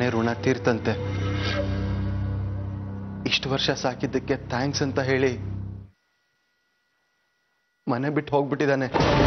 ಋಣ ತೀರ್ತಂತೆ ಇಷ್ಟು ವರ್ಷ ಸಾಕಿದ್ದಕ್ಕೆ ಥ್ಯಾಂಕ್ಸ್ ಅಂತ ಹೇಳಿ ಮನೆ ಬಿಟ್ಟು ಹೋಗ್ಬಿಟ್ಟಿದ್ದಾನೆ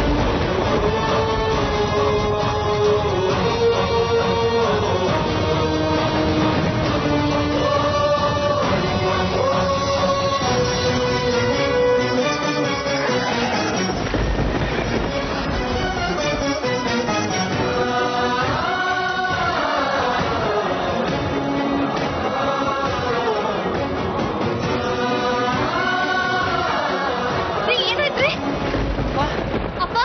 ರೀ ಏನಾಯ್ತ್ರಿ ಅಪ್ಪ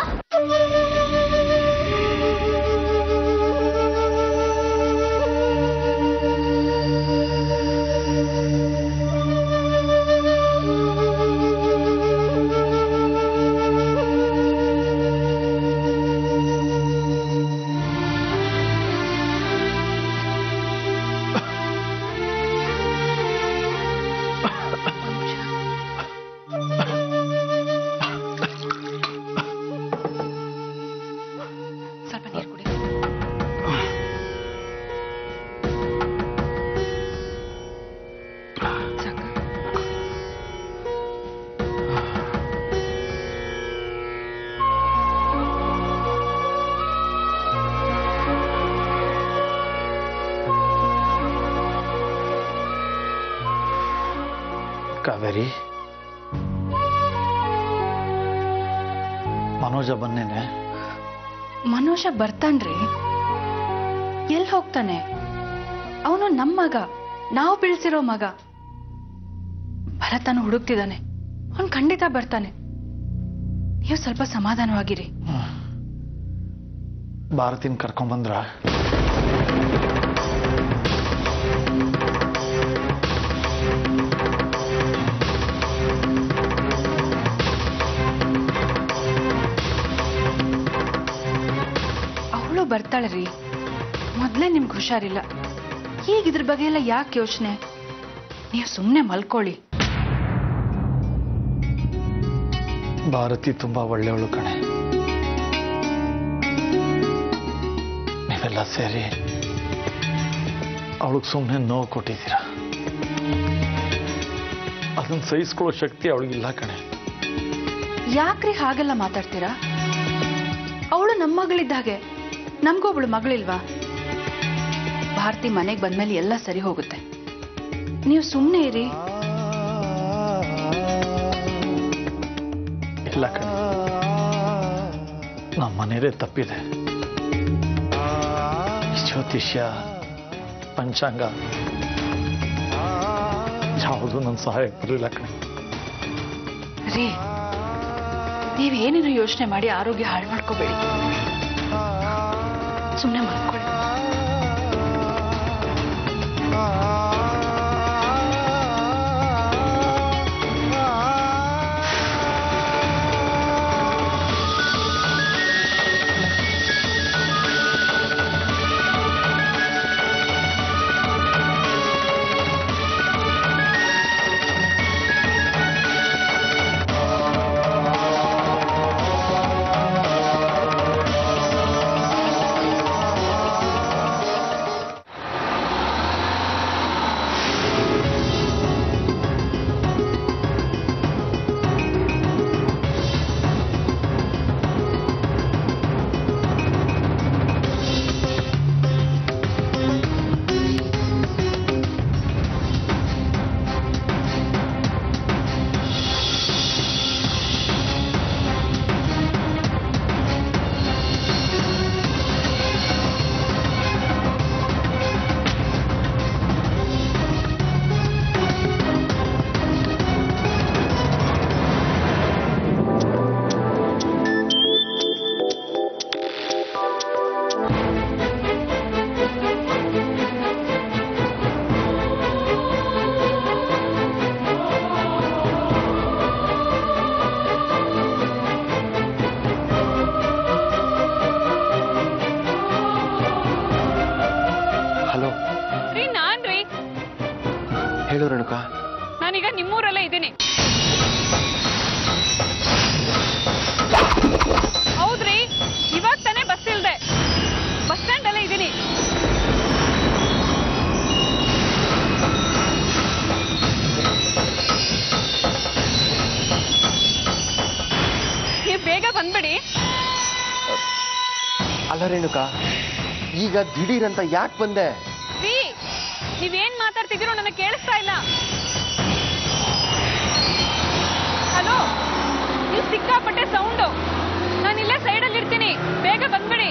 ಸ್ವಲ್ಪ ನೀರು ಕುಡಿ ಸಾಕ ಕಾವೇರಿ ಮನೋಜ ಬನ್ನೇನೆ ಮನೋಜ ಬರ್ತಾನ್ರಿ ಎಲ್ಲಿ ಹೋಗ್ತಾನೆ ಅವನು ನಮ್ಮ ಮಗ ನಾವು ಬೆಳೆಸಿರೋ ಮಗ ಭರತನು ಹುಡುಕ್ತಿದ್ದಾನೆ ಅವನು ಖಂಡಿತ ಬರ್ತಾನೆ ನೀವು ಸ್ವಲ್ಪ ಸಮಾಧಾನವಾಗಿರಿ ಭಾರತಿನ ಕರ್ಕೊಂಬಂದ್ರ ಅವಳು ಬರ್ತಾಳೆ ರೀ ಮೊದಲೇ ನಿಮ್ಗೆ ಹುಷಾರಿಲ್ಲ ಈಗ ಇದ್ರ ಬಗ್ಗೆ ಎಲ್ಲ ಯಾಕೆ ಯೋಚನೆ ನೀವು ಸುಮ್ಮನೆ ಮಲ್ಕೊಳ್ಳಿ ಭಾರತಿ ತುಂಬಾ ಒಳ್ಳೆಯವಳು ಕಣೆ ನೀವೆಲ್ಲ ಸೇರಿ ಅವಳಿಗೆ ಸುಮ್ಮನೆ ನೋವು ಕೊಟ್ಟಿದ್ದೀರ ಅದನ್ನ ಸಹಿಸ್ಕೊಳ್ಳೋ ಶಕ್ತಿ ಅವಳಿಗಿಲ್ಲ ಕಣೆ ಯಾಕ್ರಿ ಹಾಗೆಲ್ಲ ಮಾತಾಡ್ತೀರಾ ಅವಳು ನಮ್ಮ ಮಗಳಿದ್ದಾಗೆ ನಮ್ಗೊಬ್ಳು ಮಗಳಿಲ್ವಾ ಭಾರತಿ ಮನೆಗೆ ಬಂದ್ಮೇಲೆ ಎಲ್ಲ ಸರಿ ಹೋಗುತ್ತೆ ನೀವು ಸುಮ್ಮನೆ ಇರಿ ಇಲ್ಲ ಕಣೆ ನಮ್ಮ ಮನೇಲೇ ತಪ್ಪಿದೆ ಜ್ಯೋತಿಷ್ಯ ಪಂಚಾಂಗ ಯಾವುದು ನನ್ನ ಸಹಾಯಕ್ಕೆ ಬರಲಿಲ್ಲ ಕಣೆ ರೀ ನೀವೇನೇನು ಯೋಚನೆ ಮಾಡಿ ಆರೋಗ್ಯ ಹಾಳು ಮಾಡ್ಕೋಬೇಡಿ ಸುಮ್ಮನೆ ಮಾಡ್ಕೊಳ್ಳಿ ಹಲೋ ರೀ ನಾನ್ರಿ ಹೇಳು ರೇಣುಕಾ ನಾನೀಗ ನಿಮ್ಮೂರಲ್ಲೇ ಇದ್ದೀನಿ ಹೌದ್ರಿ ಇವಾಗ ತಾನೇ ಬಸ್ ಇಲ್ದೆ ಬಸ್ ಸ್ಟ್ಯಾಂಡ್ ಅಲ್ಲೇ ಇದ್ದೀನಿ ಅಲ್ಲ ರೇಣುಕಾ ಈಗ ದಿಢೀರ್ ಅಂತ ಯಾಕೆ ಬಂದೆ ರೀ ನೀವೇನ್ ಮಾತಾಡ್ತಿದ್ದೀರೋ ನನಗೆ ಕೇಳಿಸ್ತಾ ಇಲ್ಲ ಹಲೋ ನೀವು ಸಿಕ್ಕಾಪಟ್ಟೆ ಸೌಂಡು ನಾನು ಇಲ್ಲೇ ಸೈಡಲ್ಲಿ ಇರ್ತೀನಿ ಬೇಗ ಬಂದ್ಬಿಡಿ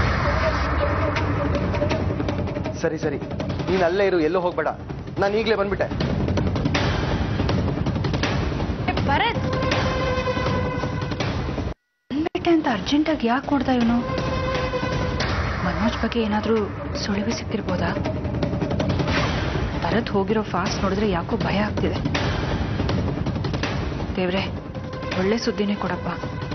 ಸರಿ ಸರಿ ನೀನ್ ಅಲ್ಲೇ ಇರು ಎಲ್ಲೂ ಹೋಗ್ಬೇಡ ನಾನು ಈಗಲೇ ಬಂದ್ಬಿಟ್ಟೆ ಏ, ಭರತ್ ಬಂದ್ಬಿಟ್ಟೆ ಅಂತ ಅರ್ಜೆಂಟಾಗಿ ಯಾಕೆ ಕೊಡ್ತಾ ಇವನು ಮನೋಜ್ ಬಗ್ಗೆ ಏನಾದರೂ ಸುಳಿವು ಸಿಕ್ಕಿರ್ಬೋದಾ ಭರತ್ ಹೋಗಿರೋ ಫಾಸ್ಟ್ ನೋಡಿದ್ರೆ ಯಾಕೋ ಭಯ ಆಗ್ತಿದೆ ದೇವ್ರೆ ಒಳ್ಳೆ ಸುದ್ದಿನೇ ಕೊಡಪ್ಪ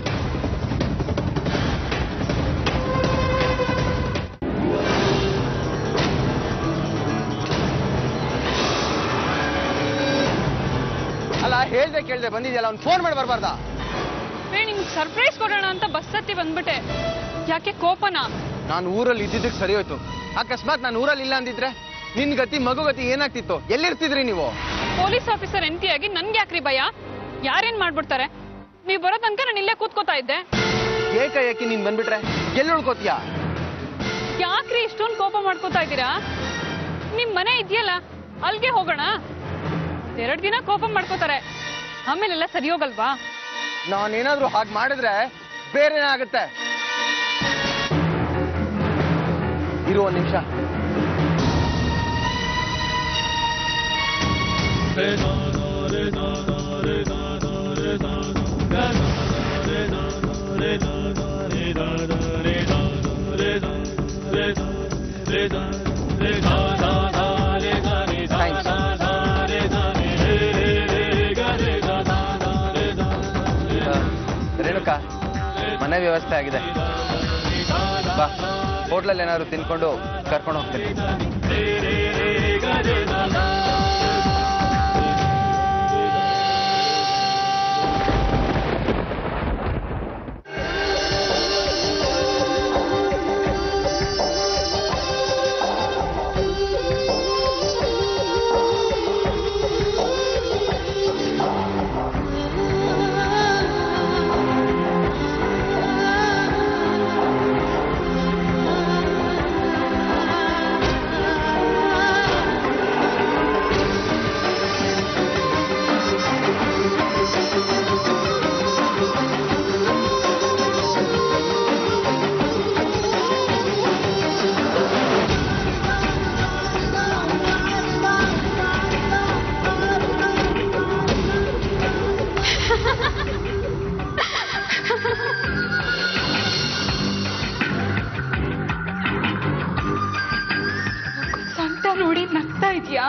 ಅಲ್ಲ ಹೇಳ್ದೆ ಕೇಳ್ದೆ ಬಂದಿದ್ಯಲ್ಲ ಅವ್ನು ಫೋನ್ ಮಾಡಿ ಬರಬಾರ್ದಾ ರೀ ನಿಮ್ಗೆ ಸರ್ಪ್ರೈಸ್ ಕೊಡೋಣ ಅಂತ ಬಸ್ ಹತ್ತಿ ಬಂದ್ಬಿಟ್ಟೆ ಯಾಕೆ ಕೋಪನಾ ನಾನು ಊರಲ್ಲಿ ಇದ್ದಿದ್ದಕ್ಕೆ ಸರಿ ಹೋಯ್ತು ಅಕಸ್ಮಾತ್ ನಾನು ಊರಲ್ಲಿ ಇಲ್ಲ ಅಂದಿದ್ರೆ ನಿನ್ ಗತಿ ಮಗು ಗತಿ ಏನಾಗ್ತಿತ್ತು ಎಲ್ಲಿರ್ತಿದ್ರಿ ನೀವು ಪೊಲೀಸ್ ಆಫೀಸರ್ ಎಂಟಿಯಾಗಿ ನನ್ಗೆ ಯಾಕ್ರಿ ಭಯ ಯಾರೇನ್ ಮಾಡ್ಬಿಡ್ತಾರೆ ನೀವು ಬರೋ ತನಕ ನಾನು ಇಲ್ಲೇ ಕೂತ್ಕೋತಾ ಇದ್ದೆ ಏಕಾಏಕಿ ನೀನ್ ಬಂದ್ಬಿಟ್ರೆ ಎಲ್ಲಿ ಉಳ್ಕೋತೀಯ ಯಾಕ್ರಿ ಇಷ್ಟೊಂದು ಕೋಪ ಮಾಡ್ಕೋತಾ ಇದ್ದೀರಾ ನಿಮ್ ಮನೆ ಇದೆಯಲ್ಲ ಅಲ್ಗೆ ಹೋಗೋಣ ಎರಡ್ ದಿನ ಕೋಪ ಮಾಡ್ಕೋತಾರೆ ಆಮೇಲೆಲ್ಲ ಸರಿ ಹೋಗಲ್ವಾ ನಾನೇನಾದ್ರೂ ಹಾಗೆ ಮಾಡಿದ್ರೆ ಬೇರೆ ಆಗುತ್ತೆ ಇರು ಒಂದ್ ನಿಮಿಷ ಥ್ಯಾಂಕ್ಸ್ ರೇಣುಕಾ ಮನೆ ವ್ಯವಸ್ಥೆ ಆಗಿದೆ ಬಾ ಹೋಟ್ಲಲ್ಲಿ ಏನಾದ್ರು ತಿನ್ಕೊಂಡು ಕರ್ಕೊಂಡು ಹೋಗ್ತೀನಿ ಸಂತ ನೋಡಿ ನಗ್ತಾ ಇದೆಯಾ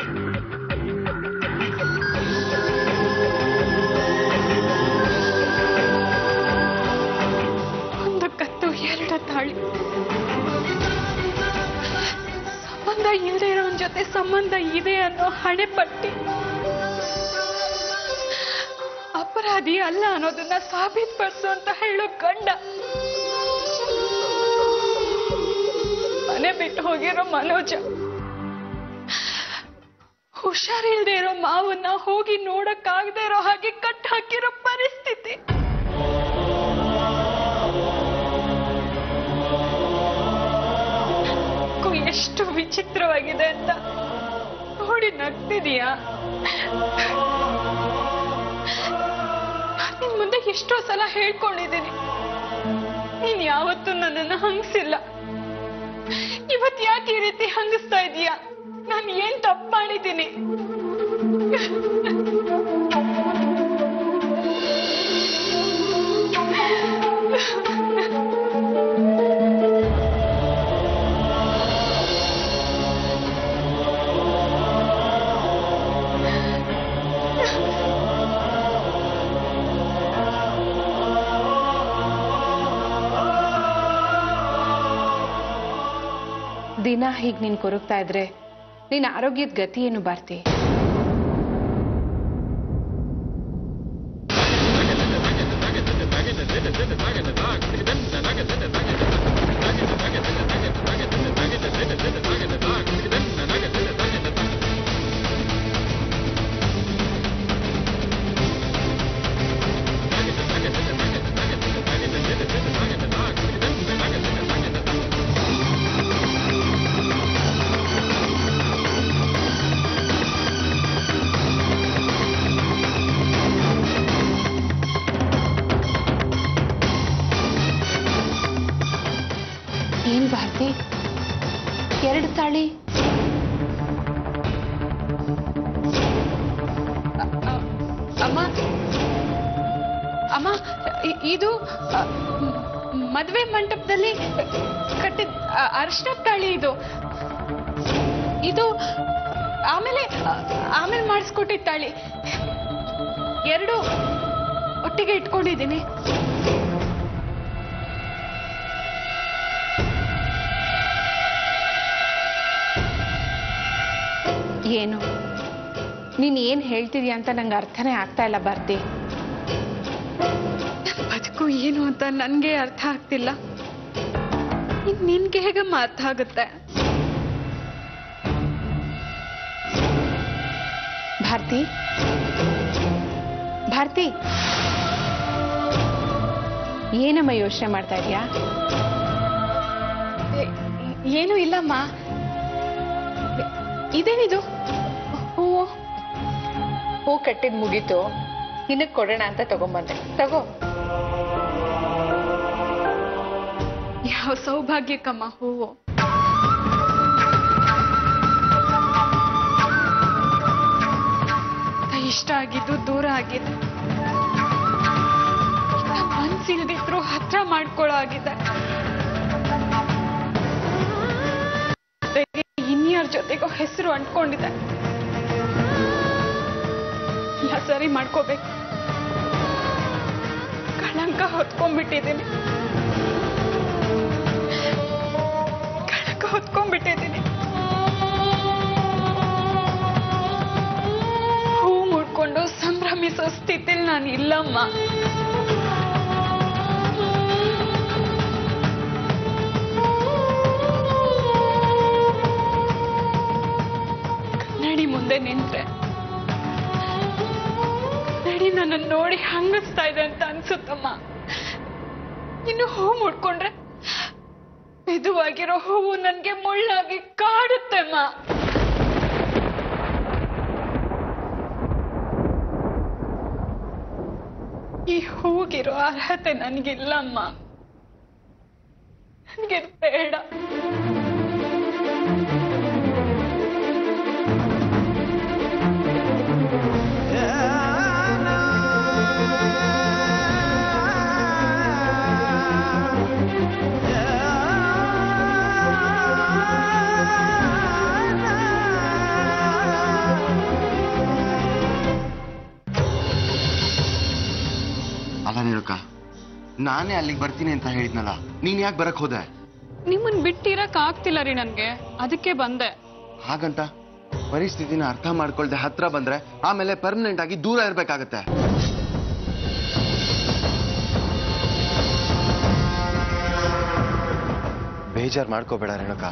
ಒಂದು ಕತ್ತು ಎರಡು ತಾಳಿ ಸಂಬಂಧ ಇಲ್ಲದೆ ಇರೋನ್ ಜೊತೆ ಸಂಬಂಧ ಇದೆ ಅನ್ನೋ ಹಣೆ ಪಟ್ಟಿ ಅಪರಾಧಿ ಅಲ್ಲ ಅನ್ನೋದನ್ನ ಸಾಬೀತುಪಡಿಸು ಅಂತ ಹೇಳೋ ಗಂಡ ಮನೆ ಬಿಟ್ಟು ಹೋಗಿರೋ ಮನೋಜ ಹುಷಾರಿಲ್ದೇ ಇರೋ ಮಾವನ್ನ ಹೋಗಿ ನೋಡಕ್ಕಾಗದೆ ಇರೋ ಹಾಗೆ ಕಟ್ ಹಾಕಿರೋ ಪರಿಸ್ಥಿತಿ ಕು ಎಷ್ಟು ವಿಚಿತ್ರವಾಗಿದೆ ಅಂತ ನೋಡಿ ನಗ್ತಿದೀಯಾ ನಾನ್ ನಿನ್ ಮುಂದೆ ಎಷ್ಟೋ ಸಲ ಹೇಳ್ಕೊಂಡಿದ್ದೀನಿ ನೀನ್ ಯಾವತ್ತೂ ನನ್ನನ್ನು ಹಂಗ್ಸಿಲ್ಲ ಇವತ್ ಯಾಕೆ ಈ ರೀತಿ ಹಂಗಿಸ್ತಾ ಇದೀಯ ನಾನು ಏನ್ ತಪ್ಪು ಮಾಡಿದ್ದೀನಿ ದಿನ ಹೀಗೆ ನೀನು ಕೊರಗ್ತಾ ಇದ್ರೆ ನಿನ್ನ ಆರೋಗ್ಯದ ಗತಿ ಏನು ಭಾರತಿ ಎರಡು ತಾಳಿ ಅ- ಅ- ಅಮ್ಮ ಅಮ್ಮ ಇ- ಇದು ಅ, ಮ್- ಮದ್ವೆ ಮಂಟಪದಲ್ಲಿ ಕಟ್ಟಿದ ಅರ್ಶನ ತಾಳಿ ಇದು ಇದು ಆಮೇಲೆ ಆಮೇಲೆ ಮಾಡಿಸ್ಕೊಟ್ಟಿದ್ದ ತಾಳಿ ಎರಡು ಒಟ್ಟಿಗೆ ಇಟ್ಕೊಂಡಿದ್ದೀನಿ ಏನು ನೀನು ಏನು ಹೇಳ್ತಿದ್ಯಾ ಅಂತ ನಂಗೆ ಅರ್ಥನೇ ಆಗ್ತಾ ಇಲ್ಲ ಬರ್ತಿ ಬದುಕು ಏನು ಅಂತ ನನಗೆ ಅರ್ಥ ಆಗ್ತಿಲ್ಲ ಇನ್ ನಿನ್ಗೆ ಹೇಗಮ್ಮ ಅರ್ಥ ಆಗುತ್ತೆ ಭಾರತಿ ಭಾರತಿ ಏನಮ್ಮ ಯೋಚನೆ ಮಾಡ್ತಾ ಇದೀಯಾ ಏನು ಇಲ್ಲಮ್ಮ ಇದೇನಿದು ಹೂವು ಹೂ ಕಟ್ಟಿದ್ ಮುಗೀತು ನಿನಗ್ ಕೊಡೋಣ ಅಂತ ತಗೊಂಬಂದೆ ತಗೋ ಯಾವ ಸೌಭಾಗ್ಯಕ್ಕಮ್ಮ ಹೂವು ಇಷ್ಟ ಆಗಿದ್ದು ದೂರ ಆಗಿದೆ ಮನ್ಸಿಲ್ದಿದ್ರು ಹತ್ರ ಮಾಡ್ಕೊಳ್ಳೋ ಆಗಿದೆ ಇನ್ಯಾರ ಜೊತೆಗೋ ಹೆಸರು ಅಂಟ್ಕೊಂಡಿದೆ ಎಲ್ಲ ಸರಿ ಮಾಡ್ಕೋಬೇಕು ಕಳಂಕ ಹೊತ್ಕೊಂಡ್ಬಿಟ್ಟಿದ್ದೀನಿ ಕಳಂಕ ಹೊತ್ಕೊಂಡ್ಬಿಟ್ಟಿದ್ದೀನಿ ಹೂ ಮುಡ್ಕೊಂಡು ಸಂಭ್ರಮಿಸೋ ಸ್ಥಿತಿಲಿ ನಾನು ಇಲ್ಲಮ್ಮ ಕನ್ನಡಿ ಮುಂದೆ ನಿಂತ್ರೆ ಕನ್ನಡಿ ನನ್ನ ನೋಡಿ ಹಂಗಿಸ್ತಾ ಇದೆ ಅಂತ ಅನ್ಸುತ್ತಮ್ಮ ಇನ್ನು ಹೂ ಮುಡ್ಕೊಂಡ್ರೆ ಮೆದುವಾಗಿರೋ ಹೂವು ನನ್ಗೆ ಮುಳ್ಳಾಗಿ ಕಾಡುತ್ತೆಮ್ಮ ಈ ಹೂಗಿರೋ ಅರ್ಹತೆ ನನಗಿಲ್ಲಮ್ಮ ನನಗೆ ಬೇಡ ಅಲ್ಲ ರೇಣುಕ ನಾನೇ ಅಲ್ಲಿಗೆ ಬರ್ತೀನಿ ಅಂತ ಹೇಳಿದ್ನಲ್ಲ ನೀನ್ ಯಾಕೆ ಬರಕ್ ಹೋದೆ ನಿಮ್ಮನ್ ಬಿಟ್ಟಿರಕ್ ಆಗ್ತಿಲ್ಲ ರೀ ನನ್ಗೆ ಅದಕ್ಕೆ ಬಂದೆ ಹಾಗಂತ ಪರಿಸ್ಥಿತಿನ ಅರ್ಥ ಮಾಡ್ಕೊಳ್ದೆ ಹತ್ರ ಬಂದ್ರೆ ಆಮೇಲೆ ಪರ್ಮನೆಂಟ್ ಆಗಿ ದೂರ ಇರ್ಬೇಕಾಗತ್ತೆ ಬೇಜಾರ್ ಮಾಡ್ಕೋಬೇಡ ರೇಣುಕ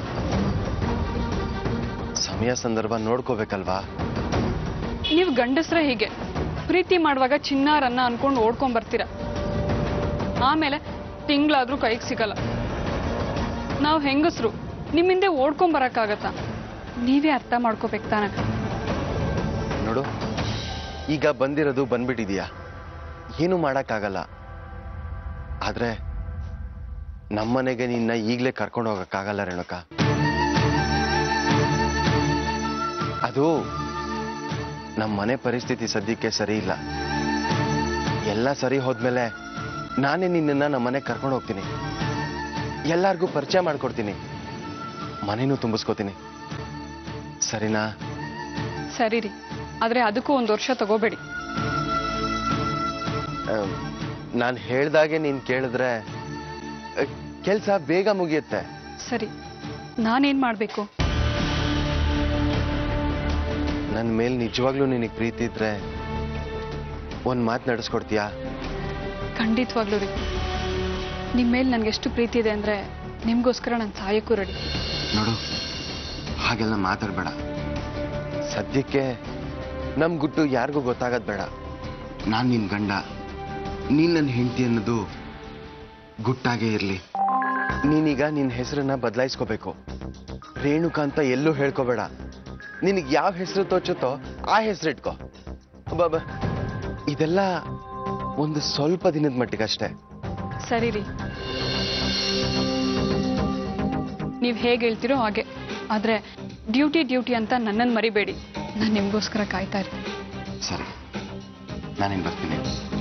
ಸಮಯ ಸಂದರ್ಭ ನೋಡ್ಕೋಬೇಕಲ್ವಾ ನೀವು ಗಂಡಸ್ರೆ ಹೀಗೆ ಪ್ರೀತಿ ಮಾಡುವಾಗ ಚಿನ್ನಾರನ್ನ ಅನ್ಕೊಂಡು ಓಡ್ಕೊಂಡ್ ಬರ್ತೀರ ಆಮೇಲೆ ತಿಂಗಳಾದ್ರೂ ಕೈಗೆ ಸಿಗಲ್ಲ ನಾವು ಹೆಂಗಸ್ರು ನಿಮ್ಮಿಂದೆ ಓಡ್ಕೊಂಡ್ ಬರಕ್ಕಾಗತ್ತಾ ನೀವೇ ಅರ್ಥ ಮಾಡ್ಕೋಬೇಕು ತಾನೆ ನೋಡು ಈಗ ಬಂದಿರೋದು ಬಂದ್ಬಿಟ್ಟಿದೀಯಾ ಏನು ಮಾಡಕ್ಕಾಗಲ್ಲ ಆದ್ರೆ ನಮ್ಮನೆಗೆ ನಿನ್ನ ಈಗಲೇ ಕರ್ಕೊಂಡು ಹೋಗಕ್ಕಾಗಲ್ಲ ರೇಣುಕ ಅದು ನಮ್ಮ ಮನೆ ಪರಿಸ್ಥಿತಿ ಸದ್ಯಕ್ಕೆ ಸರಿ ಇಲ್ಲ ಎಲ್ಲ ಸರಿ ಹೋದ್ಮೇಲೆ ನಾನೇ ನಿನ್ನನ್ನ ನಮ್ಮ ಮನೆಗೆ ಕರ್ಕೊಂಡು ಹೋಗ್ತೀನಿ ಎಲ್ಲಾರ್ಗೂ ಪರಿಚಯ ಮಾಡ್ಕೊಡ್ತೀನಿ ಮನೇನೂ ತುಂಬಿಸ್ಕೋತೀನಿ ಸರಿನಾ ಸರಿ ರೀ ಆದ್ರೆ ಅದಕ್ಕೂ ಒಂದು ವರ್ಷ ತಗೋಬೇಡಿ ನಾನು ಹೇಳ್ದಾಗೆ ನೀನ್ ಕೇಳಿದ್ರೆ ಕೆಲಸ ಬೇಗ ಮುಗಿಯುತ್ತೆ ಸರಿ ನಾನೇನ್ ಮಾಡ್ಬೇಕು ನನ್ನ ಮೇಲೆ ನಿಜವಾಗ್ಲೂ ನಿನಗೆ ಪ್ರೀತಿ ಇದ್ರೆ ಒಂದ್ ಮಾತು ನಡೆಸ್ಕೊಡ್ತೀಯಾ ಖಂಡಿತವಾಗ್ಲೂ ರೀ ನಿಮ್ಮ ಮೇಲೆ ನನ್ಗೆ ಎಷ್ಟು ಪ್ರೀತಿ ಇದೆ ಅಂದ್ರೆ ನಿಮ್ಗೋಸ್ಕರ ನಾನು ಸಾಯಕ್ಕೂ ರೆಡಿ ನೋಡು ಹಾಗೆಲ್ಲ ಮಾತಾಡ್ಬೇಡ ಸದ್ಯಕ್ಕೆ ನಮ್ ಗುಟ್ಟು ಯಾರಿಗೂ ಗೊತ್ತಾಗದ್ ಬೇಡ ನಾನ್ ನಿನ್ ಗಂಡ ನೀನ್ ನನ್ನ ಹೆಂಡತಿ ಅನ್ನೋದು ಗುಟ್ಟಾಗೇ ಇರ್ಲಿ ನೀನೀಗ ನಿನ್ ಹೆಸರನ್ನ ಬದಲಾಯಿಸ್ಕೋಬೇಕು ರೇಣುಕಾ ಅಂತ ಎಲ್ಲೂ ಹೇಳ್ಕೋಬೇಡ ನಿನಗೆ ಯಾವ ಹೆಸರು ತೋಚುತ್ತೋ ಆ ಹೆಸರು ಇಟ್ಕೋ ಬಾಬಾ ಇದೆಲ್ಲ ಒಂದು ಸ್ವಲ್ಪ ದಿನದ ಮಟ್ಟಿಗಷ್ಟೇ ಸರಿ ರೀ ನೀವು ಹೇಗೆ ಹೇಳ್ತೀರೋ ಹಾಗೆ ಆದ್ರೆ ಡ್ಯೂಟಿ ಡ್ಯೂಟಿ ಅಂತ ನನ್ನನ್ನು ಮರಿಬೇಡಿ ನಾನು ನಿಮಗೋಸ್ಕರ ಕಾಯ್ತಾ ಇರ್ತೀನಿ ಸರಿ ನಾನೇನು ಬರ್ತೀನಿ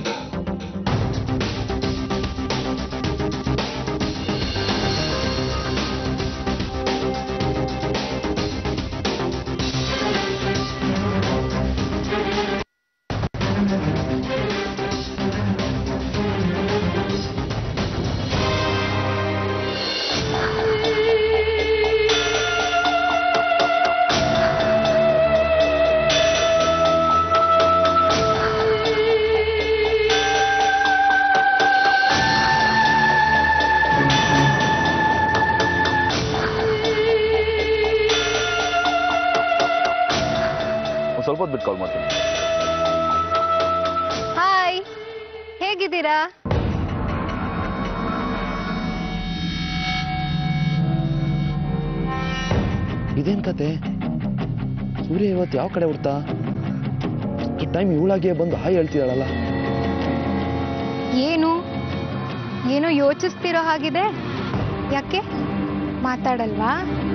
ಒಂದು ಸ್ವಲ್ಪ ಹೊತ್ತು ಬಿಟ್ಟು ಕಾಲ್ ಮಾಡ್ತೀನಿ ಹಾಯ್ ಹೇಗಿದ್ದೀರಾ ಇದೇನ್ ಕತೆ ಸೂರ್ಯ ಇವತ್ತು ಯಾವ ಕಡೆ ಹುಡ್ತಾ ಟೈಮ್ ಇವಳಾಗಿಯೇ ಬಂದು ಹಾಯ್ ಹೇಳ್ತಿದ್ದಾಳಲ್ಲ ಏನು ಏನೋ ಯೋಚಿಸ್ತಿರೋ ಹಾಗಿದೆ ಯಾಕೆ ಮಾತಾಡಲ್ವಾ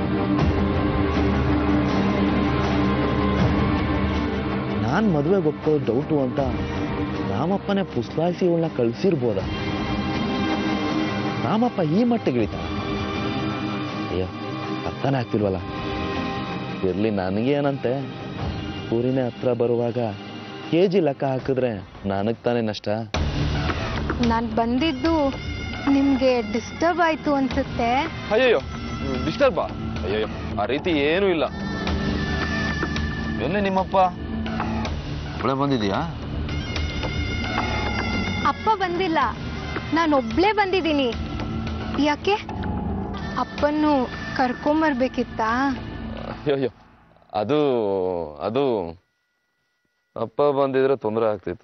ನಾನ್ ಮದುವೆಗೆ ಒಪ್ಕೊಳ್ಳೋ ಡೌಟು ಅಂತ ರಾಮಪ್ಪನೇ ಪುಸ್ಲಾಯಿಸಿ ಇವಳನ್ನ ಕಳ್ಸಿರ್ಬೋದ ರಾಮಪ್ಪ ಈ ಮಟ್ಟಿಗೆ ಇಳಿತಾನ ಅಯ್ಯೋ ಅರ್ಥನೇ ಆಗ್ತಿಲ್ವಲ್ಲ ಇರ್ಲಿ ನನಗೇನಂತೆ ಊರಿನೇ ಹತ್ರ ಬರುವಾಗ ಕೆ ಜಿ ಲೆಕ್ಕ ಹಾಕಿದ್ರೆ ನನಗ್ ತಾನೇ ನಷ್ಟ ನಾನು ಬಂದಿದ್ದು ನಿಮ್ಗೆ ಡಿಸ್ಟರ್ಬ್ ಆಯ್ತು ಅನ್ಸುತ್ತೆ ಅಯ್ಯಯ್ಯೋ ಡಿಸ್ಟರ್ಬಾ ಅಯ್ಯಯ್ಯೋ ಆ ರೀತಿ ಏನೂ ಇಲ್ಲ ಎಲ್ಲಿ ನಿಮ್ಮಪ್ಪ ಒಳ್ಳೆ ಬಂದಿದ್ಯಾ ಅಪ್ಪ ಬಂದಿಲ್ಲ ನಾನು ಒಬ್ಳೇ ಬಂದಿದ್ದೀನಿ ಯಾಕೆ ಅಪ್ಪನ್ನು ಕರ್ಕೊಂಬರ್ಬೇಕಿತ್ತಾ ಅಯ್ಯಯ್ಯೋ ಅದು ಅದು ಅಪ್ಪ ಬಂದಿದ್ರೆ ತೊಂದರೆ ಆಗ್ತಿತ್ತು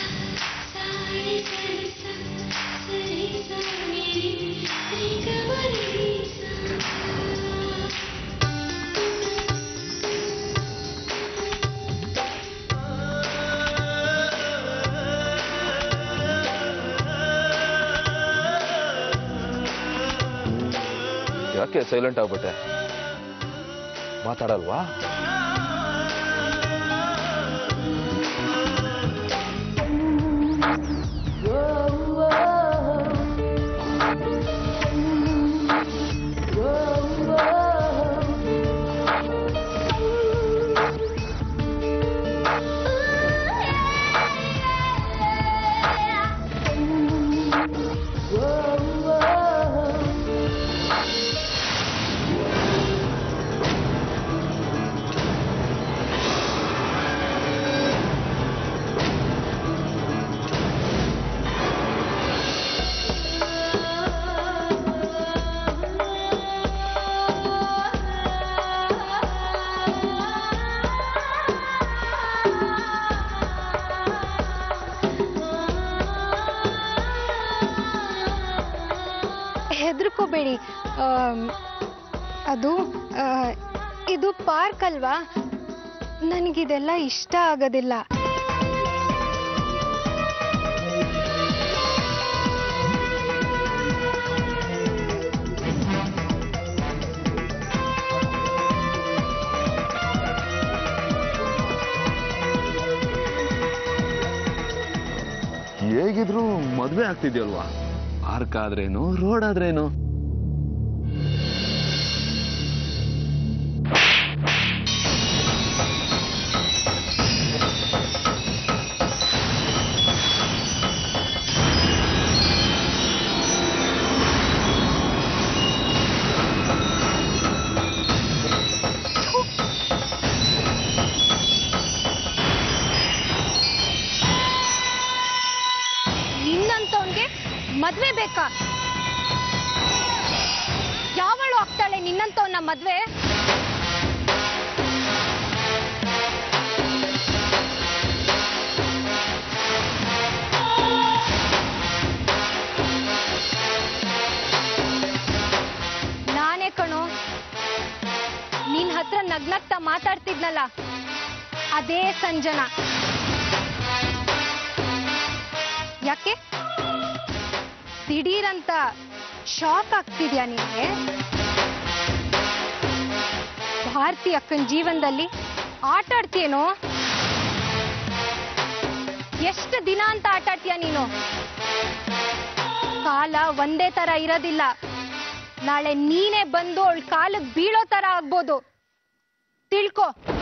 ಯಾಕೆ ಸೈಲೆಂಟ್ ಆಗ್ಬಿಟ್ಟೆ ಮಾತಾಡಲ್ವಾ ಹೆದರ್ಕೋಬೇಡಿ ಆಮ್, ಅದು ಆ, ಇದು ಪಾರ್ಕ್ ಅಲ್ವಾ ನನಗಿದೆಲ್ಲ ಇಷ್ಟ ಆಗೋದಿಲ್ಲ ಹೇಗಿದ್ರು ಮದ್ವೆ ಆಗ್ತಿದ್ಯಲ್ವಾ ಪಾರ್ಕ್ ಆದ್ರೇನು ರೋಡ್ ಆದ್ರೇನು ನಿನ್ನಂತವನ್ಗೆ ಮದ್ವೆ ಬೇಕಾ ಯಾವಳು ಆಗ್ತಾಳೆ ನಿನ್ನಂತವನ್ನ ಮದ್ವೆ ನಾನೇ ಕಣೋ ನಿನ್ ಹತ್ರ ನಗ್ನಗ್ತಾ ಮಾತಾಡ್ತಿದ್ನಲ್ಲ ಅದೇ ಸಂಜನ ಯಾಕೆ ದಿಢೀರಂತ ಶಾಕ್ ಆಗ್ತಿದ್ಯಾ ನಿನಗೆ ಭಾರತಿ ಅಕ್ಕನ ಜೀವನದಲ್ಲಿ ಆಟ ಆಡ್ತೀಯೇನೋ ಎಷ್ಟು ದಿನ ಅಂತ ಆಟ ಆಡ್ತೀಯ ನೀನು ಕಾಲ ಒಂದೇ ತರ ಇರೋದಿಲ್ಲ ನಾಳೆ ನೀನೇ ಬಂದು ಅವಳ ಕಾಲಕ್ಕೆ ಬೀಳೋ ತರ ಆಗ್ಬೋದು ತಿಳ್ಕೊ